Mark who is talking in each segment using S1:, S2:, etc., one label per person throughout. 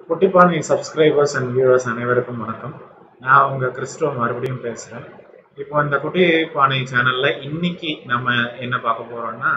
S1: குட்டிப்பானை subscribers and viewers அனைவருக்கும் வணக்கம் நான் உங்க கிறிஸ்டோ மறுபடியும் பேசுறேன் இப்போ இந்த குட்டி பானை சேனல்ல இன்னைக்கு நம்ம என்ன பார்க்க போறோம்னா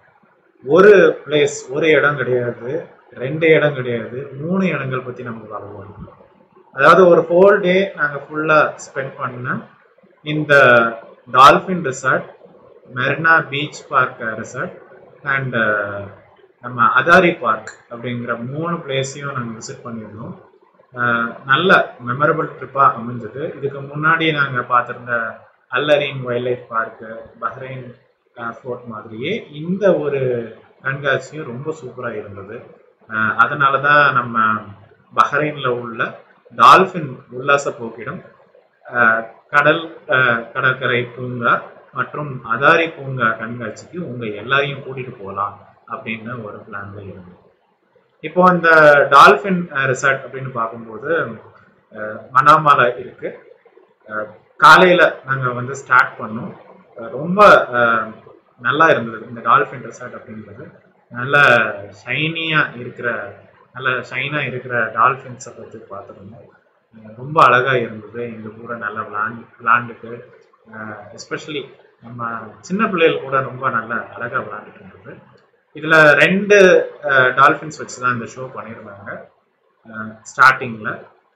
S1: ஒரு பிளேஸ் ஒரு இடம் கிடையாது ரெண்டு இடம் கிடையாது மூணு இடங்கள் பத்தி நம்ம பார்க்க போறோம் அதாவது ஒரு ஹோல் டே நாங்க ஃபுல்லா ஸ்பெண்ட் பண்ண இந்த Dolphin Resort Marina Beach Park Resort and நம்ம அதாரி பார்க் அப்படிங்கிற மூணு பிளேஸையும் நாங்கள் விசிட் பண்ணியிருந்தோம் அஹ் நல்ல மெமரபிள் ட்ரிப்பாக அமைஞ்சது இதுக்கு முன்னாடி நாங்கள் பார்த்துருந்த Al Areen wildlife park Bahrain fort மாதிரியே இந்த ஒரு கண்காட்சியும் ரொம்ப சூப்பராக இருந்தது அஹ் அதனால தான் நம்ம பஹ்ரைனில் உள்ள டால்ஃபின் உல்லாச போக்கிடம் அஹ் கடல் அஹ் கடற்கரை பூங்கா மற்றும் அதாரி பூங்கா கண்காட்சிக்கு உங்க எல்லாரையும் கூட்டிட்டு போகலாம் அப்படின்னு ஒரு பிளான்ல இருந்தது இப்போ இந்த டால்ஃபின் ரிசார்ட் அப்படின்னு பார்க்கும்போது அஹ் மனாமால இருக்கு அஹ் காலையில நாங்க வந்து ஸ்டார்ட் பண்ணோம் அஹ் ரொம்ப அஹ் நல்லா இருந்தது இந்த டால்ஃபின் ரிசார்ட் அப்படின்றது நல்ல ஷைனியா இருக்கிற நல்ல ஷைனா இருக்கிற டால்ஃபின்ஸை பற்றி பார்த்துருந்தோம் அஹ் ரொம்ப அழகா இருந்தது எங்க கூட நல்லா விளாண்டு விளாண்டுட்டு எஸ்பெஷலி நம்ம சின்ன பிள்ளைகள் கூட ரொம்ப நல்லா அழகா விளாண்டுட்டு இருந்தது இதுல ரெண்டு டால்ஃபின்ஸ் வச்சு தான் இந்த ஷோ பண்ணியிருந்தாங்க ஸ்டார்டிங்ல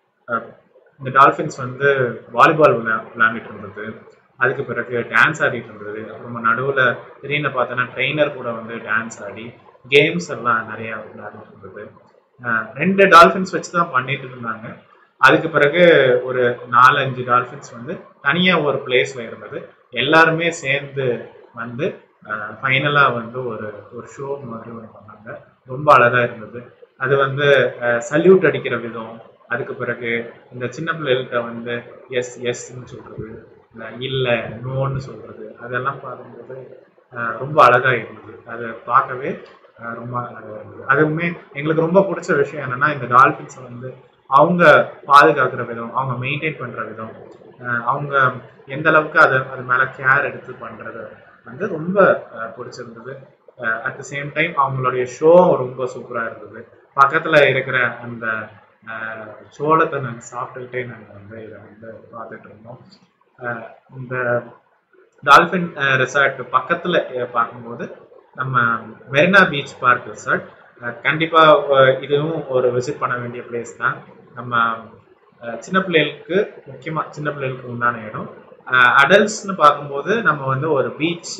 S1: இந்த டால்ஃபின்ஸ் வந்து வாலிபால் விளா விளையாண்டுட்டு இருந்தது அதுக்கு பிறகு டான்ஸ் ஆடிட்டு இருந்தது அப்புறமா நடுவில் திடீர்னு பார்த்தோன்னா ட்ரெயினர் கூட வந்து டான்ஸ் ஆடி கேம்ஸ் எல்லாம் நிறைய விளையாடிட்டு இருந்தது அஹ் ரெண்டு டால்ஃபின்ஸ் வச்சு தான் பண்ணிட்டு இருந்தாங்க அதுக்கு பிறகு ஒரு நாலஞ்சு டால்ஃபின்ஸ் வந்து தனியா ஒரு பிளேஸ்ல இருந்தது எல்லாருமே சேர்ந்து வந்து ஃபைனலா வந்து ஒரு ஒரு ஷோ மாதிரி ஒன்று பண்ணாங்க ரொம்ப அழகா இருந்தது அது வந்து சல்யூட் அடிக்கிற விதம் அதுக்கு பிறகு இந்த சின்ன பிள்ளைகள்கிட்ட வந்து எஸ் எஸ்ன்னு சொல்றது இல்ல இல்ல நோன்னு சொல்றது அதெல்லாம் பார்க்கும்போது அஹ் ரொம்ப அழகா இருந்தது அதை பார்க்கவே அஹ் ரொம்ப அழகா இருந்தது அதுவுமே எங்களுக்கு ரொம்ப பிடிச்ச விஷயம் என்னன்னா இந்த டால்ஃபின்ஸை வந்து அவங்க பாதுகாக்கிற விதம் அவங்க மெயின்டைன் பண்ற விதம் அஹ் அவங்க எந்த அளவுக்கு அதை அது மேல கேர் எடுத்து பண்றது வந்து ரொம்ப அஹ் பிடிச்சிருந்தது அட் த சேம் டைம் அவங்களுடைய ஷோ ரொம்ப சூப்பரா இருந்தது பக்கத்துல இருக்கிற அந்த அஹ், சோளத்தை நாங்கள் சாப்பிட்டுக்கிட்டே நாங்கள் வந்து இதை வந்து பார்த்துட்டு இருந்தோம் அஹ், இந்த டால்ஃபின் ரிசார்ட் பக்கத்துல அஹ், பார்க்கும்போது நம்ம மெரினா பீச் பார்க் ரிசார்ட் கண்டிப்பா அஹ், இதுவும் ஒரு விசிட் பண்ண வேண்டிய பிளேஸ் தான் நம்ம அஹ், சின்ன பிள்ளைகளுக்கு முக்கியமா சின்ன பிள்ளைகளுக்கு உண்டான இடம் அடல்ட்ஸ்னு பார்க்கும்போது நம்ம வந்து ஒரு பீச்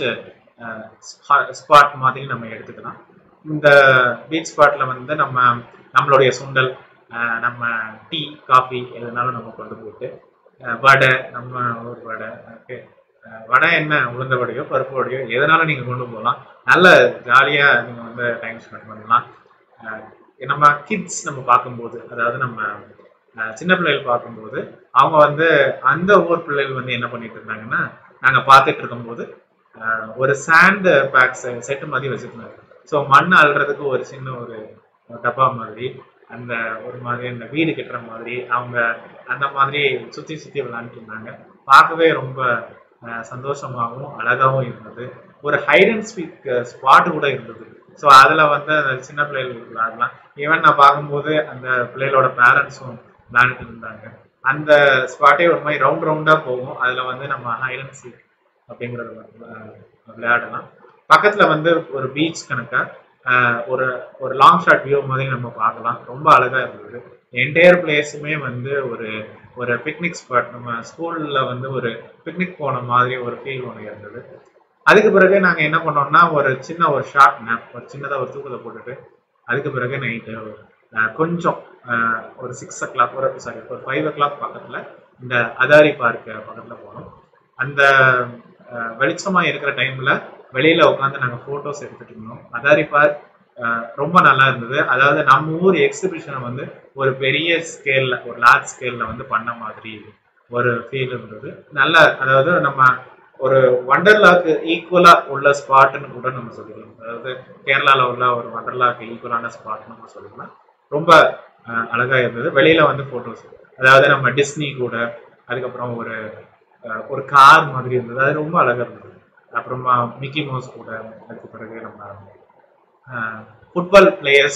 S1: ஸ்பாட் மாதிரி நம்ம எடுத்துக்கலாம் இந்த பீச் ஸ்பாட்ல வந்து நம்ம நம்மளுடைய சுண்டல் அஹ், நம்ம டீ காஃபி எதுனாலும் நம்ம கொண்டு போயிட்டு அஹ், வடை நம்ம ஒரு வடை ஓகே வடை என்ன உளுந்த வடையோ பருப்பு வடையோ எதனாலும் நீங்க கொண்டு போகலாம் நல்ல ஜாலியா நீங்க வந்து டைம் ஸ்பெண்ட் பண்ணலாம் அஹ், நம்ம கிட்ஸ் நம்ம பார்க்கும்போது அதாவது நம்ம அஹ், சின்ன பிள்ளைகள் பார்க்கும்போது அவங்க வந்து அந்த ஊர் பிள்ளைகள் வந்து என்ன பண்ணிட்டு இருந்தாங்கன்னா நாங்க பார்த்துட்டு இருக்கும்போது அஹ், ஒரு சாண்ட் பேக்ஸ் செட்டு மாதிரி வச்சிருந்தாங்க ஸோ மண் அள்ளுறதுக்கு ஒரு சின்ன ஒரு டப்பா மாதிரி அந்த ஒரு மாதிரி அந்த வீடு கட்டுற மாதிரி அவங்க அந்த மாதிரி சுத்தி சுத்தி விளையாண்டுட்டு இருந்தாங்க பார்க்கவே ரொம்ப அஹ், சந்தோஷமாகவும் அழகாகவும் இருந்தது ஒரு ஹைட் அண்ட் ஸ்பீக் ஸ்பாட் கூட இருந்தது ஸோ அதுல வந்து அந்த சின்ன பிள்ளைகள் விளையாடலாம் ஈவன் நான் பார்க்கும்போது அந்த பிள்ளைகளோட பேரண்ட்ஸும் விளையாண்டுட்டு இருந்தாங்க அந்த ஸ்பாட்டே ஒரு மாதிரி ரவுண்ட் ரவுண்டா போகும் அதுல வந்து நம்ம ஹைட் அண்ட் சீக் அப்படிங்கறத வந்து, அஹ், விளையாடலாம் பக்கத்துல வந்து ஒரு பீச் கணக்கா அஹ், ஒரு ஒரு லாங் ஷாட் வியூ மாதிரி நம்ம பார்க்கலாம் ரொம்ப அழகா இருந்தது என்டையர் பிளேஸுமே வந்து ஒரு ஒரு பிக்னிக் ஸ்பாட் நம்ம ஸ்கூல்ல வந்து ஒரு பிக்னிக் போன மாதிரி ஒரு ஃபீல் ஒன்று இருந்தது அதுக்கு பிறகு நாங்க என்ன பண்ணோம்னா ஒரு சின்ன ஒரு ஷார்ட் நேப் ஒரு சின்னதா ஒரு தூக்கத்தை போட்டுட்டு அதுக்கு பிறகு நைட்டு கொஞ்சம் அஹ், ஒரு சிக்ஸ் ஓ கிளாக் ஒரு சாரி ஒரு ஃபைவ் ஓ கிளாக் பக்கத்துல இந்த அதாரி பார்க் பக்கத்துல போனோம் அந்த அஹ், வெளிச்சமா இருக்கிற டைம்ல வெளியில உட்காந்து நாங்க போட்டோஸ் எடுத்துட்டு இருந்தோம் அதாரி பார்க் அஹ், ரொம்ப நல்லா இருந்தது அதாவது நம்ம ஊர் எக்ஸிபிஷனை வந்து ஒரு பெரிய ஸ்கேல்ல ஒரு லார்ஜ் ஸ்கேல்ல வந்து பண்ண மாதிரி ஒரு ஃபீல் இருந்தது நல்ல அதாவது நம்ம ஒரு வண்டர்லாக்கு ஈக்குவலா உள்ள ஸ்பாட்னு கூட நம்ம சொல்லிக்கலாம் அதாவது கேரளால உள்ள ஒரு வண்டர்லாக்கு ஈக்குவலான ஸ்பாட் நம்ம சொல்லிக்கலாம் ரொம்ப அஹ், அழகா இருந்தது வெளியில வந்து போட்டோஸ் அதாவது நம்ம டிஸ்னி கூட அதுக்கப்புறம் ஒரு அஹ், ஒரு கார் மாதிரி இருந்தது அது ரொம்ப அழகா இருந்தது அப்புறமா மிக்கி மவுஸ் கூட அதுக்கு பிறகு நம்ம ஃபுட்பால் பிளேயர்ஸ்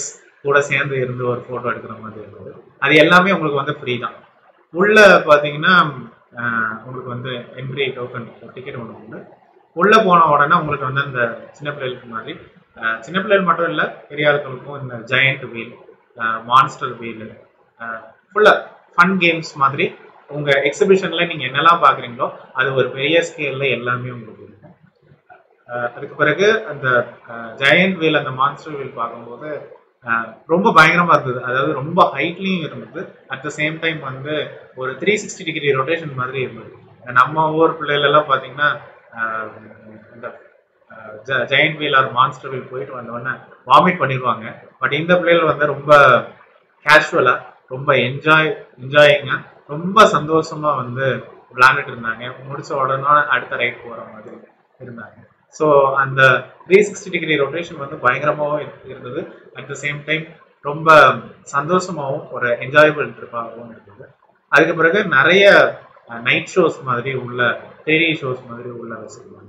S1: கூட சேர்ந்து இருந்து ஒரு ஃபோட்டோ எடுக்கிற மாதிரி இருந்தது அது எல்லாமே உங்களுக்கு வந்து ஃப்ரீ தான் உள்ள பார்த்தீங்கன்னா ஆஹ், உங்களுக்கு வந்து என்ட்ரி டோக்கன் டிக்கெட் ஒன்று உண்டு உள்ள போன உடனே உங்களுக்கு வந்து அந்த சின்ன பிள்ளைகளுக்கு மாதிரி ஆஹ், சின்ன பிள்ளைகள் மட்டும் இல்லை பெரிய ஆட்களுக்கும் இந்த ஜெயண்ட் வீல் மான்ஸ்டர் வீல் ஃபுல்லாக ஃபன் கேம்ஸ் மாதிரி உங்க எக்ஸிபிஷன்ல நீங்க என்னெல்லாம் பாக்குறீங்களோ அது ஒரு பெரிய ஸ்கேல்ல எல்லாமே உங்களுக்கு இருக்கும் ஆஹ், அதுக்கு பிறகு அந்த ஜெயண்ட் வீல் அந்த மான்ஸ்டர் வீல் பார்க்கும்போது ஆஹ், ரொம்ப பயங்கரமா இருந்தது அதாவது ரொம்ப ஹைட்லயும் இருந்தது அட் த சேம் டைம் வந்து ஒரு த்ரீ சிக்ஸ்டி டிகிரி ரொட்டேஷன் மாதிரி இருந்தது நம்ம ஊர் பிள்ளைகள் எல்லாம் பாத்தீங்கன்னா ஆஹ், இந்த giant wheel or monster wheel போயிட்டு வந்தோடனே வாமிட் பண்ணிடுவாங்க பட் இந்த பிள்ளைகள் வந்து ரொம்ப கேஷுவலா ரொம்ப என்ஜாய் என்ஜாயிங்கா ரொம்ப சந்தோஷமா வந்து விளையாண்டுட்டு இருந்தாங்க முடிச்ச உடனே அடுத்த ரைட் போற மாதிரி இருந்தாங்க ஸோ அந்த த்ரீ சிக்ஸ்டி டிகிரி ரொட்டேஷன் வந்து பயங்கரமாகவும் இரு- இருந்தது அட் த சேம் டைம் ரொம்ப சந்தோஷமாகவும் ஒரு என்ஜாயபிள் ட்ரிப்பாகவும் இருந்தது அதுக்கு பிறகு நிறைய நைட் ஷோஸ் மாதிரி உள்ள த்ரீ ஷோஸ் மாதிரி உள்ள வச்சிருந்தாங்க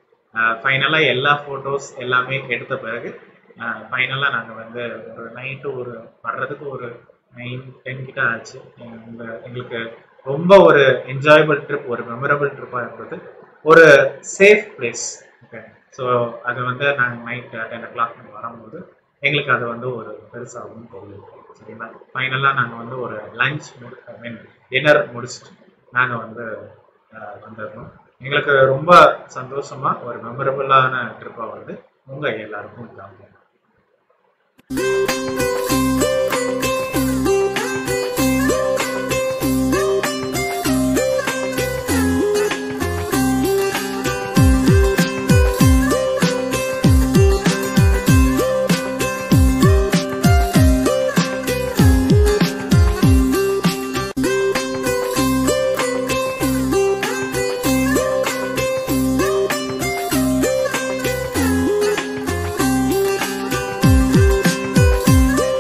S1: ஃபைனலாக எல்லா ஃபோட்டோஸ் எல்லாமே எடுத்த பிறகு ஃபைனலாக நாங்கள் வந்து ஒரு நைட்டு ஒரு வர்றதுக்கு ஒரு நைன் டென் கிட்ட ஆச்சு எங்க எங்களுக்கு ரொம்ப ஒரு என்ஜாயபிள் ட்ரிப் ஒரு மெமரபிள் ட்ரிப்பாக இருந்தது ஒரு சேஃப் பிளேஸ் ஓகே ஸோ அது வந்து நாங்கள் நைட் டென் ஓ கிளாக் வரும்போது எங்களுக்கு அது வந்து ஒரு பெருசாகவும் தெரியும் சரிங்களா ஃபைனலாக நாங்கள் வந்து ஒரு லஞ்ச் ஐ மீன் டின்னர் முடிச்சுட்டு நாங்கள் வந்து அஹ், வந்திருந்தோம் எங்களுக்கு ரொம்ப சந்தோஷமா ஒரு மெமரபிளான ட்ரிப்பாக வந்து உங்க எல்லாருக்கும் காமிக்கும்
S2: Thank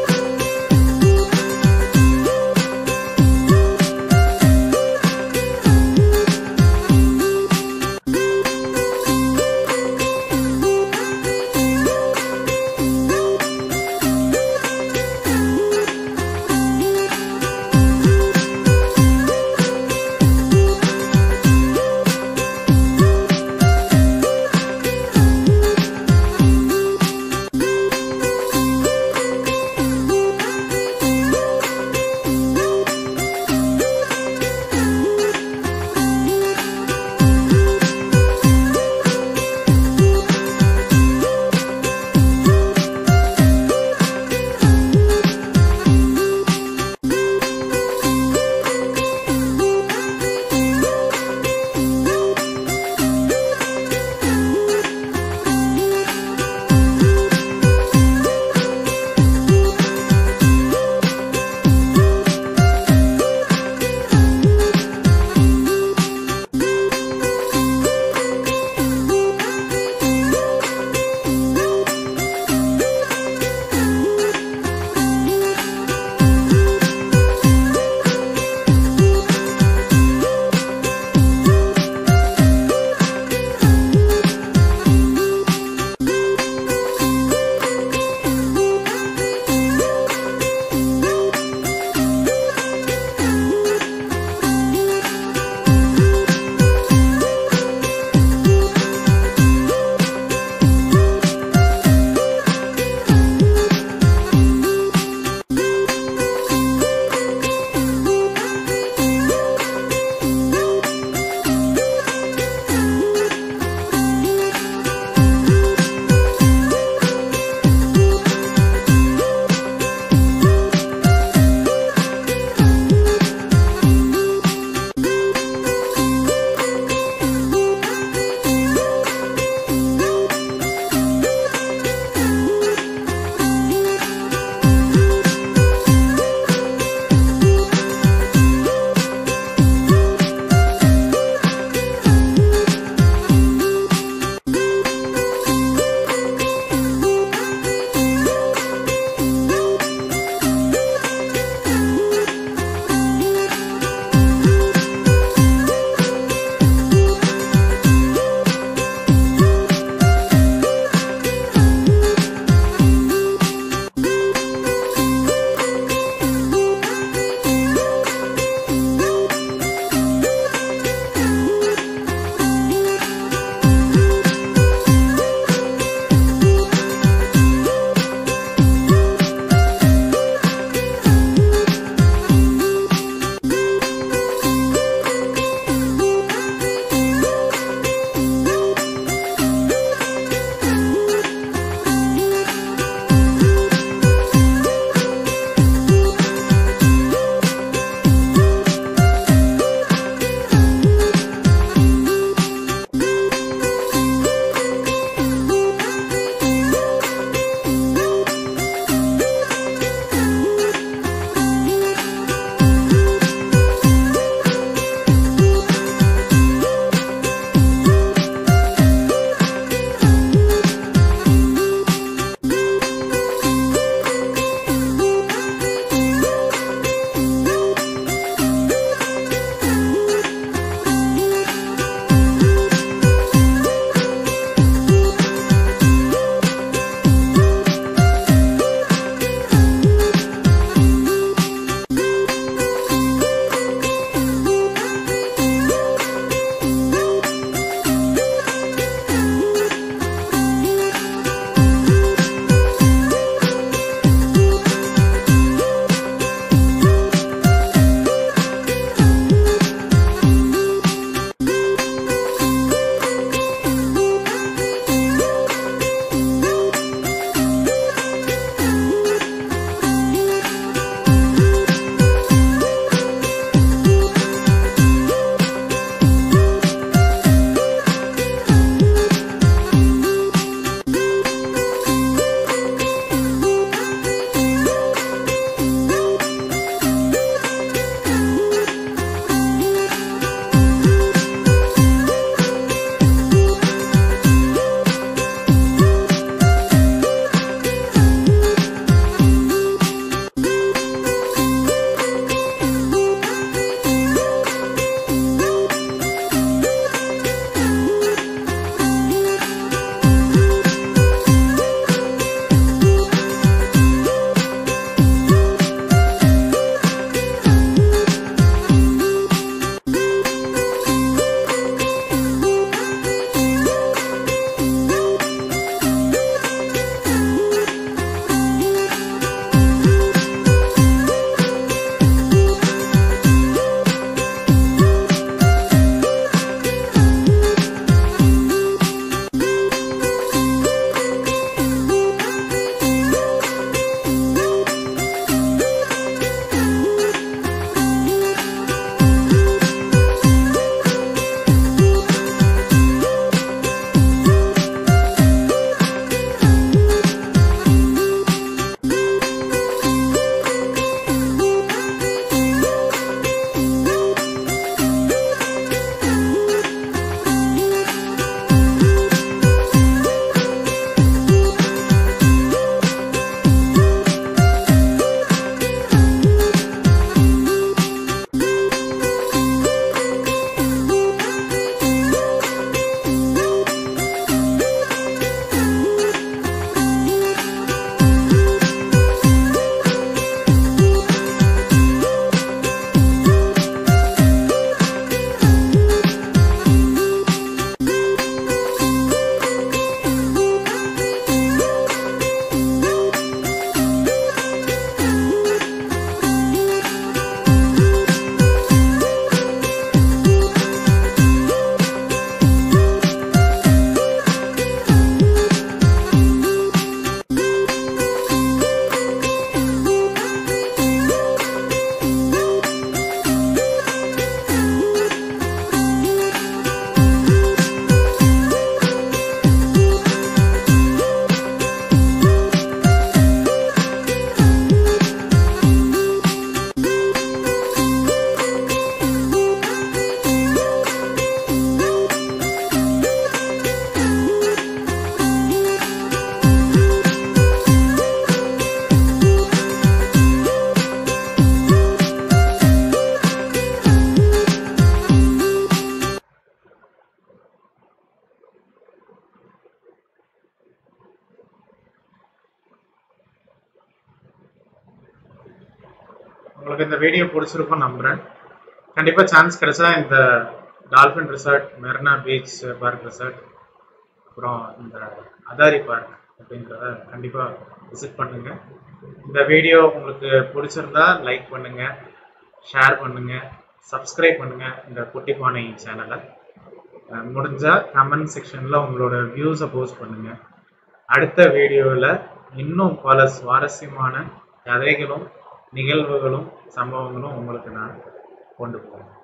S1: உங்களுக்கு இந்த வீடியோ பிடிச்சிருக்கும் நம்புறேன் கண்டிப்பா சான்ஸ் கிடைச்சா இந்த Dolphin Resort Marina Beach Park Resort அப்புறம் இந்த அதாரி பார்க் அப்படின்றத கண்டிப்பா விசிட் பண்ணுங்க இந்த வீடியோ உங்களுக்கு பிடிச்சிருந்தா லைக் பண்ணுங்க ஷேர் பண்ணுங்க சப்ஸ்கிரைப் பண்ணுங்க இந்த குட்டி பானை சேனலை அஹ் முடிஞ்சா கமெண்ட் செக்ஷன்ல உங்களோட வியூஸை போஸ்ட் பண்ணுங்க அடுத்த வீடியோவில் இன்னும் பல சுவாரஸ்யமான கதைகளும் நிகழ்வுகளும் சம்பவங்களும் உங்களுக்கு நான் கொண்டு போவேன்